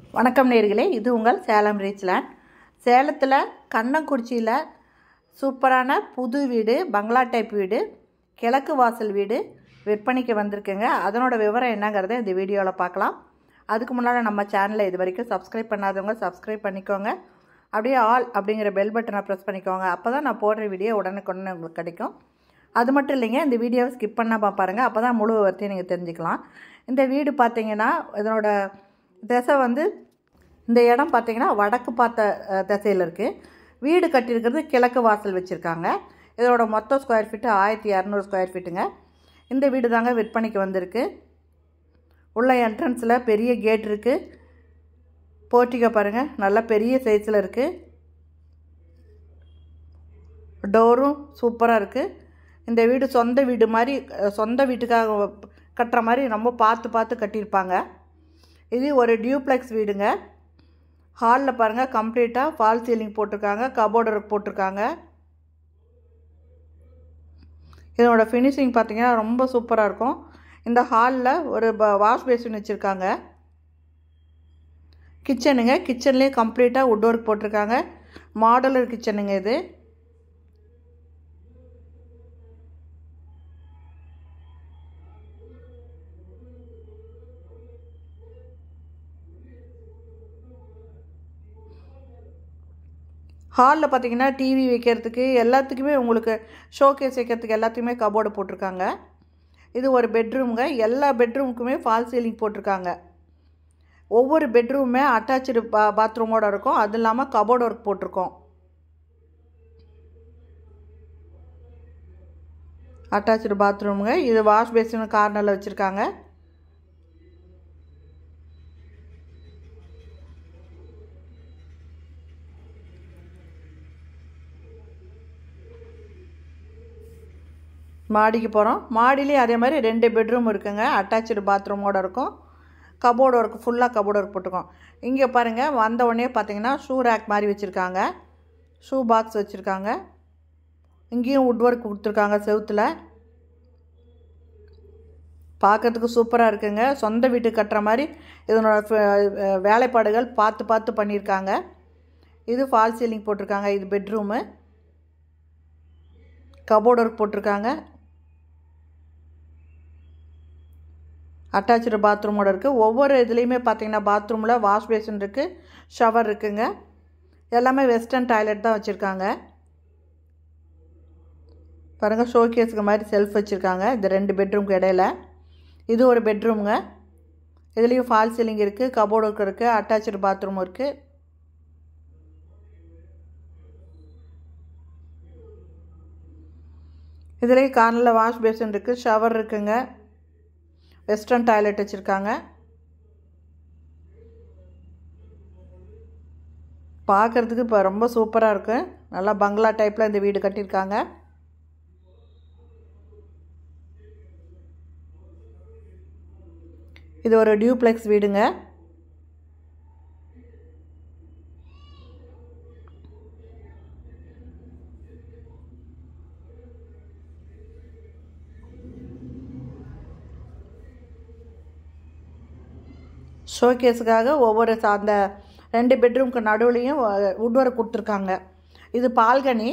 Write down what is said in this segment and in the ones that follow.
வணக்கம் நேர்களே இது உங்கள் சேலம் ரீச்லேண்ட் சேலத்தில் கண்ணங்குறிச்சியில் சூப்பரான புது வீடு பங்களா டைப் வீடு கிழக்கு வாசல் வீடு விற்பனைக்கு வந்திருக்குங்க அதனோட விவரம் என்னங்கிறத இந்த வீடியோவில் பார்க்கலாம் அதுக்கு முன்னால் நம்ம சேனலை இது வரைக்கும் சப்ஸ்கிரைப் பண்ணாதவங்க சப்ஸ்கிரைப் பண்ணிக்கோங்க அப்படியே ஆல் அப்படிங்கிற பெல் பட்டனை ப்ரெஸ் பண்ணிக்கோங்க அப்போ தான் நான் போடுற வீடியோ உடனுக்குடனே உங்களுக்கு கிடைக்கும் அது மட்டும் இல்லைங்க இந்த வீடியோவை ஸ்கிப் பண்ணாமல் பாருங்கள் அப்போ தான் முழு விவரத்தையும் நீங்கள் தெரிஞ்சுக்கலாம் இந்த வீடு பார்த்தீங்கன்னா இதனோட திசை வந்து இந்த இடம் பார்த்தீங்கன்னா வடக்கு பார்த்த அஹ், திசையில் இருக்குது வீடு கட்டியிருக்கிறது கிழக்கு வாசல் வச்சுருக்காங்க இதோட மொத்த ஸ்கொயர் ஃபீட்டு ஆயிரத்தி இரநூறு ஸ்கொயர் ஃபீட்டுங்க இந்த வீடு தாங்க விற்பனைக்கு வந்திருக்கு உள்ள என்ட்ரன்ஸில் பெரிய கேட் இருக்குது போர்ட்டிகோ பாருங்கள் நல்லா பெரிய சைஸில் இருக்குது டோரும் சூப்பராக இருக்குது இந்த வீடு சொந்த வீடு மாதிரி அஹ், சொந்த வீட்டுக்காக கட்டுற மாதிரி ரொம்ப பார்த்து பார்த்து கட்டியிருப்பாங்க இது ஒரு டியூப்ளெக்ஸ் வீடுங்க ஹாலில் பாருங்கள் கம்ப்ளீட்டாக ஃபால் சீலிங் போட்டிருக்காங்க கபோர்டு போட்டிருக்காங்க இதனோட ஃபினிஷிங் பார்த்தீங்கன்னா ரொம்ப சூப்பராக இருக்கும் இந்த ஹாலில் ஒரு வாஷ் பேசின் வச்சுருக்காங்க கிச்சனுங்க கிச்சன்லேயே கம்ப்ளீட்டாக வுட் ஒர்க் போட்டிருக்காங்க மாடலர் கிச்சனுங்க இது ஹாலில் பார்த்தீங்கன்னா டிவி வைக்கிறதுக்கு எல்லாத்துக்குமே உங்களுக்கு ஷோகேஸ் வைக்கிறதுக்கு எல்லாத்துக்குமே கபோர்டு போட்டிருக்காங்க இது ஒரு பெட்ரூம்ங்க எல்லா பெட்ரூமுக்குமே ஃபால் சீலிங் போட்டிருக்காங்க ஒவ்வொரு பெட்ரூமுமே அட்டாச்சு பா பாத்ரூமோடு இருக்கும் அது இல்லாமல் கபோர்டு ஒர்க் போட்டிருக்கோம் அட்டாச்சு பாத்ரூமுங்க இது வாஷ் பேசின் கார்னரில் வச்சுருக்காங்க மாடிக்கு போகிறோம் மாடிலேயும் அதே மாதிரி ரெண்டு பெட்ரூம் இருக்குங்க அட்டாச்சு பாத்ரூமோடு இருக்கும் கபோர்டு ஒர்க் ஃபுல்லாக கபோர்டு ஒர்க் போட்டிருக்கோம் இங்கே பாருங்கள் வந்த உடனே பார்த்தீங்கன்னா ஷூ ரேக் மாதிரி வச்சுருக்காங்க ஷூ பாக்ஸ் வச்சுருக்காங்க இங்கேயும் வுட் ஒர்க் கொடுத்துருக்காங்க செவுத்தில் பார்க்கறதுக்கு சூப்பராக இருக்குங்க சொந்த வீட்டு கட்டுற மாதிரி இதனோட ஃப- வேலைப்பாடுகள் பார்த்து பார்த்து பண்ணியிருக்காங்க இது ஃபால் சீலிங் போட்டிருக்காங்க இது பெட்ரூமு கபோர்டு ஒர்க் போட்டிருக்காங்க அட்டாச்சு பாத்ரூமோட இருக்குது ஒவ்வொரு இதுலேயுமே பார்த்தீங்கன்னா பாத்ரூமில் வாஷ் பேசின் இருக்குது ஷவர் இருக்குங்க எல்லாமே வெஸ்டர்ன் டாய்லெட் தான் வச்சுருக்காங்க பாருங்கள் ஷோகேஸுக்கு மாதிரி செல்ஃப் வச்சுருக்காங்க இந்த ரெண்டு பெட்ரூம்க்கு இடையில இது ஒரு பெட்ரூமுங்க இதுலேயும் ஃபால் சீலிங் இருக்குது கபோர்டு ஒர்க் இருக்குது அட்டாச்சு பாத்ரூம் இருக்குது இதுலேயும் கார்னரில் வாஷ் பேசின் இருக்குது ஷவர் இருக்குங்க வெஸ்டர்ன் டாய்லெட் வச்சுருக்காங்க பார்க்குறதுக்கு இப்போ ரொம்ப சூப்பராக இருக்குது நல்லா பங்களா டைப்பில் இந்த வீடு கட்டியிருக்காங்க இது ஒரு டியூப்ளெக்ஸ் வீடுங்க ஷோகேஸுக்காக ஒவ்வொரு ச- அந்த ரெண்டு பெட்ரூம்க்கு நடுவுலையும் வுட் ஒர்க் கொடுத்துருக்காங்க இது பால்கனி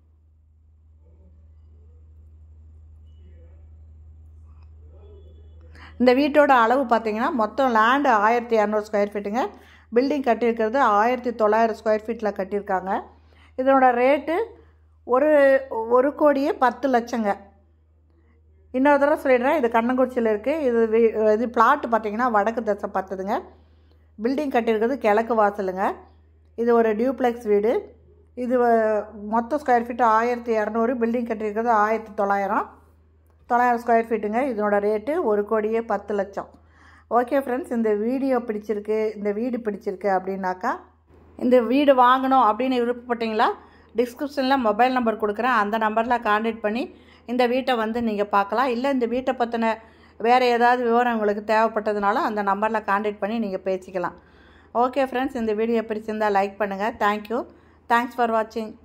இந்த வீட்டோட அளவு பார்த்தீங்கன்னா மொத்தம் லேண்டு ஆயிரத்தி இரநூறு ஸ்கொயர் ஃபீட்டுங்க பில்டிங் கட்டியிருக்கிறது ஆயிரத்தி தொள்ளாயிரம் ஸ்கொயர் ஃபீட்டில் கட்டியிருக்காங்க இதனோட ரேட்டு ஒரு ஒரு கோடியே பத்து லட்சங்க இன்னொரு தடவை சொல்லிடுறேன் இது கண்ணங்குறிச்சியில் இருக்குது இது வி- இது பிளாட் பார்த்தீங்கன்னா வடக்கு திசை பார்த்ததுங்க பில்டிங் கட்டியிருக்கிறது கிழக்கு வாசலுங்க இது ஒரு டியூப்ளெக்ஸ் வீடு இது வ- மொத்த ஸ்கொயர் ஃபீட்டு ஆயிரத்தி இரநூறு பில்டிங் கட்டியிருக்கிறது ஆயிரத்தி தொள்ளாயிரம் தொள்ளாயிரம் ஸ்கொயர் ஃபீட்டுங்க இதனோட ரேட்டு ஒரு கோடியே பத்து லட்சம் ஓகே ஃப்ரெண்ட்ஸ் இந்த வீடியோ பிடிச்சிருக்கு இந்த வீடு பிடிச்சிருக்கு அப்படின்னாக்கா இந்த வீடு வாங்கணும் அப்படின்னு விருப்பப்பட்டீங்களா டிஸ்கிரிப்ஷனில் மொபைல் நம்பர் கொடுக்குறேன் அந்த நம்பரில் காண்டாக்ட் பண்ணி இந்த வீட்டை வந்து நீங்கள் பார்க்கலாம் இல்லை இந்த வீட்டை பற்றின வேறு ஏதாவது விவரம் உங்களுக்கு தேவைப்பட்டதுனால அந்த நம்பரில் காண்டாக்ட் பண்ணி நீங்கள் பேசிக்கலாம் ஓகே ஃப்ரெண்ட்ஸ் இந்த வீடியோ பிடிச்சிருந்தால் லைக் பண்ணுங்கள் தேங்க்யூ தேங்க்ஸ் ஃபார் வாட்சிங்